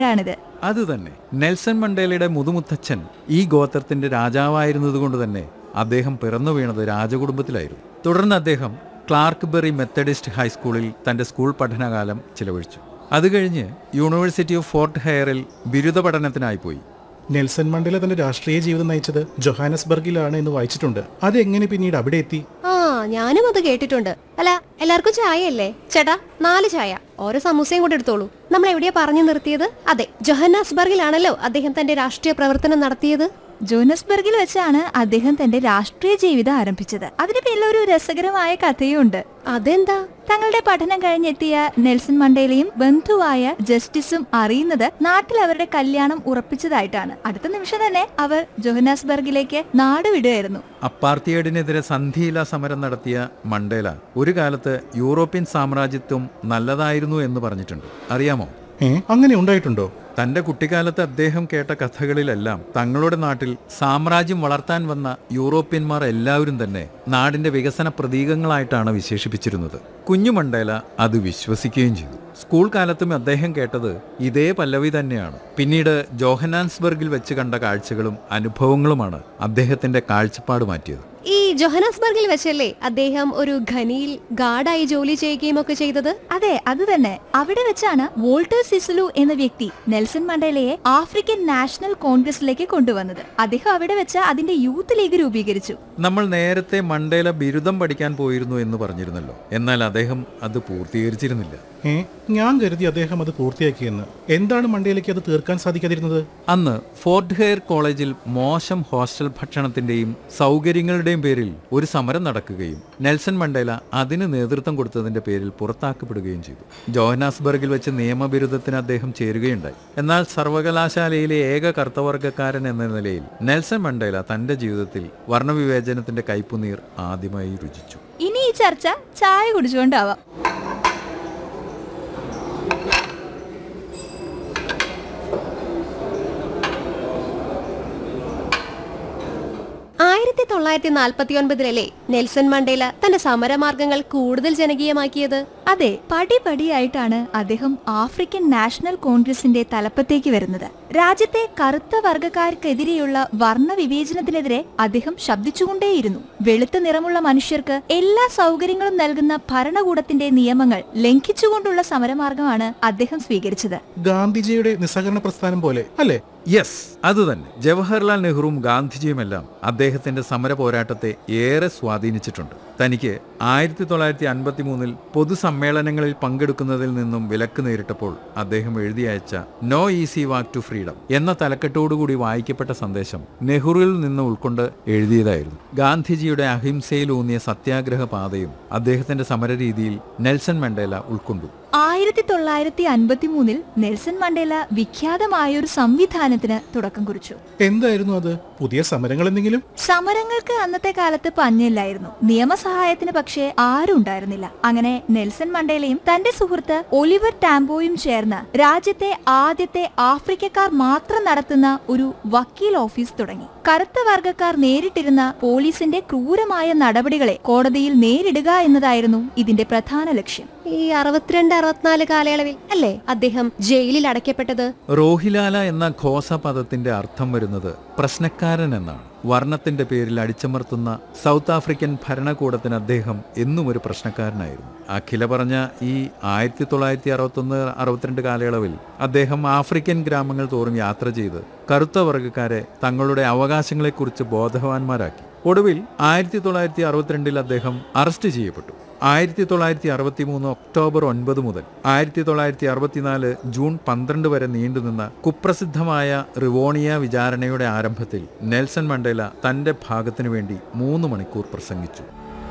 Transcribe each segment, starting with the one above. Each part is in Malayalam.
ആണിത് അത് തന്നെ നെൽസൺ മണ്ടേലയുടെ മുതുമുത്തച്ഛൻ ഈ ഗോത്രത്തിന്റെ രാജാവായിരുന്നതുകൊണ്ട് തന്നെ അദ്ദേഹം പിറന്നു വീണത് രാജകുടുംബത്തിലായിരുന്നു തുടർന്ന് അദ്ദേഹം ക്ലാർക്ക് ബെറി മെത്തഡിസ്റ്റ് ഹൈസ്കൂളിൽ തന്റെ സ്കൂൾ പഠനകാലം ചിലവഴിച്ചു അത് കഴിഞ്ഞ് യൂണിവേഴ്സിറ്റി ഓഫ് ഫോർട്ട് ഹെയറിൽ ബിരുദ പഠനത്തിനായി പോയി നെൽസൺ മണ്ടേല തന്റെ രാഷ്ട്രീയ ജീവിതം നയിച്ചത് ജൊഹാനസ്ബർഗിലാണ് എന്ന് വായിച്ചിട്ടുണ്ട് അതെങ്ങനെ പിന്നീട് അവിടെ എത്തി ആ ഞാനും അത് കേട്ടിട്ടുണ്ട് അല്ല എല്ലാവർക്കും ചായയല്ലേ ചേട്ടാ നാല് ചായ ഓരോ സമൂസയും കൂടെ എടുത്തോളൂ നമ്മൾ എവിടെയാ പറഞ്ഞു നിർത്തിയത് അതെ ജൊഹന്നാസ്ബർഗിലാണല്ലോ അദ്ദേഹം തന്റെ രാഷ്ട്രീയ പ്രവർത്തനം നടത്തിയത് ജോനസ്ബർഗിൽ വെച്ചാണ് അദ്ദേഹം തന്റെ രാഷ്ട്രീയ ജീവിതം ആരംഭിച്ചത് അതിന് പിന്നിൽ ഒരു രസകരമായ കഥയുണ്ട് അതെന്താ തങ്ങളുടെ പഠനം കഴിഞ്ഞെത്തിയ നെൽസൺ മണ്ടേലയും ബന്ധുവായ ജസ്റ്റിസും അറിയുന്നത് നാട്ടിൽ അവരുടെ കല്യാണം ഉറപ്പിച്ചതായിട്ടാണ് അടുത്ത നിമിഷം തന്നെ അവർ ജോഹനാസ്ബർഗിലേക്ക് നാടുവിടുകയായിരുന്നു അപ്പാർത്തിയേഡിനെതിരെ സന്ധിയില്ലാ സമരം നടത്തിയ മണ്ടേല ഒരു കാലത്ത് യൂറോപ്യൻ സാമ്രാജ്യത്വം നല്ലതായിരുന്നു എന്ന് പറഞ്ഞിട്ടുണ്ട് അറിയാമോ ഏ അങ്ങനെ ഉണ്ടായിട്ടുണ്ടോ തന്റെ കുട്ടിക്കാലത്ത് അദ്ദേഹം കേട്ട കഥകളിലെല്ലാം തങ്ങളുടെ നാട്ടിൽ സാമ്രാജ്യം വളർത്താൻ വന്ന യൂറോപ്യന്മാർ എല്ലാവരും തന്നെ നാടിന്റെ വികസന പ്രതീകങ്ങളായിട്ടാണ് വിശേഷിപ്പിച്ചിരുന്നത് കുഞ്ഞു മണ്ടേല അത് വിശ്വസിക്കുകയും ചെയ്തു സ്കൂൾ കാലത്തും അദ്ദേഹം കേട്ടത് ഇതേ പല്ലവി തന്നെയാണ് പിന്നീട് ജോഹനാൻസ്ബർഗിൽ വെച്ച് കണ്ട കാഴ്ചകളും അനുഭവങ്ങളുമാണ് അദ്ദേഹത്തിന്റെ കാഴ്ചപ്പാട് മാറ്റിയത് ഈ ജൊഹനാസ്ബർഗിൽ വെച്ചല്ലേ അദ്ദേഹം ഒരു ഖനിയിൽ ഗാർഡായി ജോലി ചെയ്യുകയും ഒക്കെ ചെയ്തത് അതെ അത് തന്നെ അവിടെ വെച്ചാണ് വോൾട്ടർ സിസുലു എന്ന വ്യക്തി നെൽസൺ മണ്ടേലയെ ആഫ്രിക്കൻ നാഷണൽ കോൺഗ്രസിലേക്ക് കൊണ്ടുവന്നത് അദ്ദേഹം അവിടെ വെച്ച് അതിന്റെ യൂത്ത് ലീഗ് രൂപീകരിച്ചു നമ്മൾ നേരത്തെ മണ്ടേല ബിരുദം പഠിക്കാൻ പോയിരുന്നു എന്ന് പറഞ്ഞിരുന്നല്ലോ എന്നാൽ അദ്ദേഹം അത് പൂർത്തീകരിച്ചിരുന്നില്ല ഏ ഞാൻ കരുതി അദ്ദേഹം അത് പൂർത്തിയാക്കിയെന്ന് എന്താണ് മണ്ടയിലേക്ക് അത് തീർക്കാൻ സാധിക്കാതിരുന്നത് അന്ന് ഫോർട്ട് ഹെയർ കോളേജിൽ മോശം ഹോസ്റ്റൽ ഭക്ഷണത്തിന്റെയും സൗകര്യങ്ങളുടെയും പേരിൽ ഒരു സമരം നടക്കുകയും നെൽസൺ മണ്ടേല അതിന് നേതൃത്വം കൊടുത്തതിന്റെ പേരിൽ പുറത്താക്കപ്പെടുകയും ചെയ്തു ജോഹനാസ്ബർഗിൽ വെച്ച് നിയമബിരുദത്തിന് അദ്ദേഹം ചേരുകയുണ്ടായി എന്നാൽ സർവകലാശാലയിലെ ഏക കർത്തവർഗക്കാരൻ എന്ന നിലയിൽ നെൽസൺ മണ്ടേല തന്റെ ജീവിതത്തിൽ വർണ്ണവിവേചനത്തിന്റെ കയ്പുനീർ ആദ്യമായി രുചിച്ചു ഇനി ഈ ചർച്ച ചായ കുടിച്ചുകൊണ്ടാവാം ആയിരത്തി തൊള്ളായിരത്തി നാൽപ്പത്തി ഒൻപതിലല്ലേ നെൽസൺ മണ്ടേല തന്റെ സമരമാർഗങ്ങൾ കൂടുതൽ ജനകീയമാക്കിയത് അതെ പടിപടിയായിട്ടാണ് അദ്ദേഹം ആഫ്രിക്കൻ നാഷണൽ കോൺഗ്രസിന്റെ തലപ്പത്തേക്ക് വരുന്നത് രാജ്യത്തെ കറുത്ത വർഗക്കാർക്കെതിരെയുള്ള വർണ്ണവിവേചനത്തിനെതിരെ അദ്ദേഹം ശബ്ദിച്ചുകൊണ്ടേയിരുന്നു വെളുത്ത നിറമുള്ള മനുഷ്യർക്ക് എല്ലാ സൗകര്യങ്ങളും നൽകുന്ന ഭരണകൂടത്തിന്റെ നിയമങ്ങൾ ലംഘിച്ചുകൊണ്ടുള്ള സമരമാർഗമാണ് അദ്ദേഹം സ്വീകരിച്ചത് ഗാന്ധിജിയുടെ നിസ്സഹകരണ പ്രസ്ഥാനം പോലെ അല്ലേ യെസ് അതുതന്നെ ജവഹർലാൽ നെഹ്റുവും ഗാന്ധിജിയുമെല്ലാം അദ്ദേഹത്തിന്റെ സമര പോരാട്ടത്തെ ഏറെ സ്വാധീനിച്ചിട്ടുണ്ട് തനിക്ക് ആയിരത്തി തൊള്ളായിരത്തി അൻപത്തി മൂന്നിൽ പൊതുസമ്മേളനങ്ങളിൽ പങ്കെടുക്കുന്നതിൽ നിന്നും വിലക്ക് നേരിട്ടപ്പോൾ അദ്ദേഹം എഴുതി അയച്ച No Easy Walk to Freedom എന്ന തലക്കെട്ടോടുകൂടി വായിക്കപ്പെട്ട സന്ദേശം നെഹ്റുവിൽ നിന്ന് ഉൾക്കൊണ്ട് എഴുതിയതായിരുന്നു ഗാന്ധിജിയുടെ അഹിംസയിലൂന്നിയ സത്യാഗ്രഹ പാതയും അദ്ദേഹത്തിന്റെ സമരരീതിയിൽ നെൽസൺ മണ്ടേല ഉൾക്കൊണ്ടു ആയിരത്തി തൊള്ളായിരത്തി അൻപത്തി മൂന്നിൽ നെൽസൺ മണ്ടേല വിഖ്യാതമായ ഒരു സംവിധാനത്തിന് തുടക്കം കുറിച്ചു എന്തായിരുന്നു അത് പുതിയ സമരങ്ങൾ എന്തെങ്കിലും സമരങ്ങൾക്ക് അന്നത്തെ കാലത്ത് പഞ്ഞില്ലായിരുന്നു നിയമസഹായത്തിന് പക്ഷേ ആരും ഉണ്ടായിരുന്നില്ല അങ്ങനെ നെൽസൺ മണ്ടേലയും തന്റെ സുഹൃത്ത് ഒലിവർ ടാംബോയും ചേർന്ന് രാജ്യത്തെ ആദ്യത്തെ ആഫ്രിക്കക്കാർ മാത്രം നടത്തുന്ന ഒരു വക്കീൽ ഓഫീസ് തുടങ്ങി കറുത്ത വർഗക്കാർ നേരിട്ടിരുന്ന പോലീസിന്റെ ക്രൂരമായ നടപടികളെ കോടതിയിൽ നേരിടുക എന്നതായിരുന്നു ഇതിന്റെ പ്രധാന ലക്ഷ്യം ഈ അറുപത്തിരണ്ട് അറുപത്തിനാല് കാലയളവിൽ അല്ലേ അദ്ദേഹം ജയിലിൽ അടയ്ക്കപ്പെട്ടത് റോഹിലാല എന്ന ഘോസ പദത്തിന്റെ അർത്ഥം വരുന്നത് പ്രശ്നക്കാരൻ എന്നാണ് വർണ്ണത്തിന്റെ പേരിൽ അടിച്ചമർത്തുന്ന സൗത്ത് ആഫ്രിക്കൻ ഭരണകൂടത്തിന് അദ്ദേഹം എന്നും ഒരു പ്രശ്നക്കാരനായിരുന്നു അഖില പറഞ്ഞ ഈ ആയിരത്തി തൊള്ളായിരത്തി അറുപത്തൊന്ന് അറുപത്തിരണ്ട് കാലയളവിൽ അദ്ദേഹം ആഫ്രിക്കൻ ഗ്രാമങ്ങൾ തോറും യാത്ര ചെയ്ത് കറുത്ത വർഗ്ഗക്കാരെ തങ്ങളുടെ അവകാശങ്ങളെക്കുറിച്ച് ബോധവാന്മാരാക്കി ഒടുവിൽ ആയിരത്തി തൊള്ളായിരത്തി അറുപത്തിരണ്ടിൽ അദ്ദേഹം അറസ്റ്റ് ചെയ്യപ്പെട്ടു ആയിരത്തി തൊള്ളായിരത്തി അറുപത്തി മൂന്ന് ഒക്ടോബർ ഒൻപത് മുതൽ ആയിരത്തി തൊള്ളായിരത്തി അറുപത്തിനാല് ജൂൺ പന്ത്രണ്ട് വരെ നീണ്ടുനിന്ന കുപ്രസിദ്ധമായ റിവോണിയ വിചാരണയുടെ ആരംഭത്തിൽ നെൽസൺ മണ്ടേല തന്റെ ഭാഗത്തിനു വേണ്ടി മൂന്ന് മണിക്കൂർ പ്രസംഗിച്ചു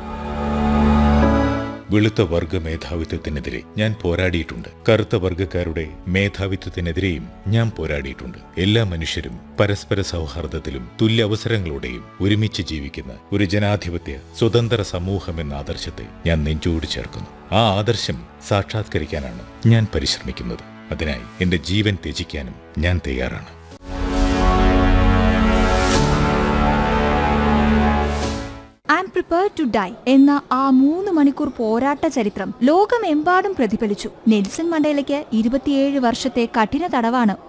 വെളുത്ത വർഗ മേധാവിത്വത്തിനെതിരെ ഞാൻ പോരാടിയിട്ടുണ്ട് കറുത്ത വർഗക്കാരുടെ മേധാവിത്വത്തിനെതിരെയും ഞാൻ പോരാടിയിട്ടുണ്ട് എല്ലാ മനുഷ്യരും പരസ്പര സൗഹാർദ്ദത്തിലും തുല്യ അവസരങ്ങളോടെയും ഒരുമിച്ച് ജീവിക്കുന്ന ഒരു ജനാധിപത്യ സ്വതന്ത്ര സമൂഹം എന്ന ആദർശത്തെ ഞാൻ നെഞ്ചോട് ചേർക്കുന്നു ആ ആദർശം സാക്ഷാത്കരിക്കാനാണ് ഞാൻ പരിശ്രമിക്കുന്നത് അതിനായി എന്റെ ജീവൻ ത്യജിക്കാനും ഞാൻ തയ്യാറാണ് I am prepare to die എന്ന ആ മൂന്ന് മണിക്കൂർ പോരാട്ട ചരിത്രം ലോകമെമ്പാടും പ്രതിഫലിച്ചു നെൽസൺ മണ്ടേലയ്ക്ക് ഇരുപത്തിയേഴ് വർഷത്തെ കഠിന തടവാണ്